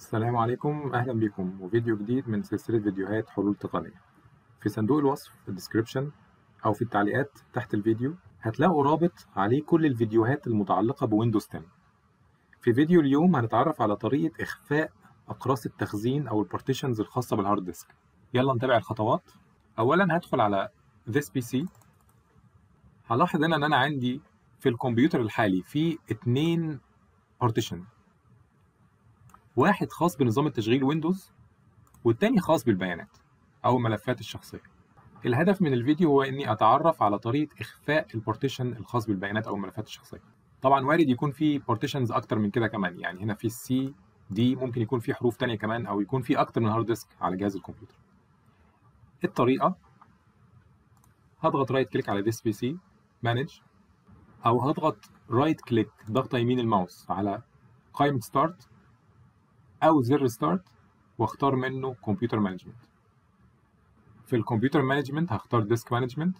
السلام عليكم أهلا بكم وفيديو جديد من سلسلة فيديوهات حلول تقنية في صندوق الوصف في الديسكريبشن أو في التعليقات تحت الفيديو هتلاقوا رابط عليه كل الفيديوهات المتعلقة بويندوز 10 في فيديو اليوم هنتعرف على طريقة إخفاء أقراص التخزين أو البارتيشنز الخاصة بالهارد ديسك يلا نتابع الخطوات أولا هدخل على this PC هلاحظ هنا إن أنا عندي في الكمبيوتر الحالي في اتنين بارتيشن واحد خاص بنظام التشغيل ويندوز والتاني خاص بالبيانات أو الملفات الشخصية الهدف من الفيديو هو إني أتعرف على طريقة إخفاء البارتيشن الخاص بالبيانات أو الملفات الشخصية طبعا وارد يكون في بارتيشنز أكتر من كده كمان يعني هنا في السي دي ممكن يكون في حروف تانية كمان أو يكون في أكتر من هارد ديسك على جهاز الكمبيوتر الطريقة هضغط رايت كليك على this PC مانج أو هضغط رايت كليك ضغطة يمين الماوس على قائمة ستارت او زر ستارت واختار منه كمبيوتر مانجمنت في الكمبيوتر مانجمنت هختار ديسك مانجمنت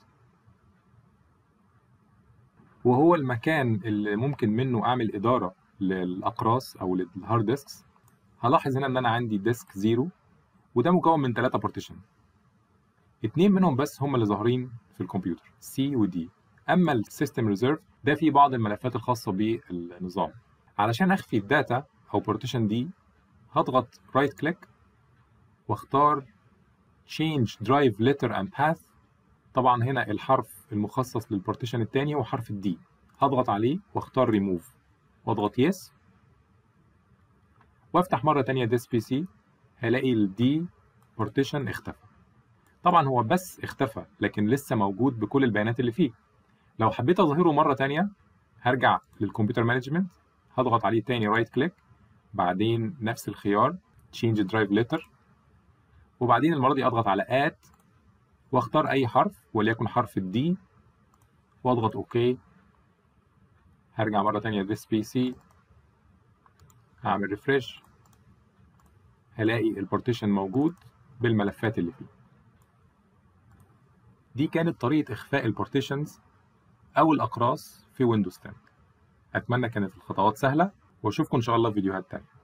وهو المكان اللي ممكن منه اعمل اداره للاقراص او للهارد ديسكس هلاحظ هنا ان انا عندي ديسك زيرو وده مكون من ثلاثه بارتيشن اتنين منهم بس هم اللي ظاهرين في الكمبيوتر سي ودي اما السيستم ريزيرف ده فيه بعض الملفات الخاصه بالنظام علشان اخفي الداتا او بارتيشن دي هضغط رايت كليك واختار change drive letter and path طبعا هنا الحرف المخصص للبارتيشن الثاني هو حرف الدي هضغط عليه واختار remove واضغط yes وافتح مرة تانية this PC هلاقي الدي بارتيشن اختفى طبعا هو بس اختفى لكن لسه موجود بكل البيانات اللي فيه لو حبيت اظهره مرة تانية هرجع للكمبيوتر مانجمنت هضغط عليه تاني رايت كليك بعدين نفس الخيار change drive letter وبعدين المرة دي أضغط على add واختار أي حرف وليكن حرف الدي واضغط OK هرجع مرة تانية this PC هعمل refresh هلاقي البارتيشن موجود بالملفات اللي فيه دي كانت طريقة إخفاء البارتيشنز أو الأقراص في ويندوز 10 أتمنى كانت الخطوات سهلة واشوفكم ان شاء الله في فيديوهات تانية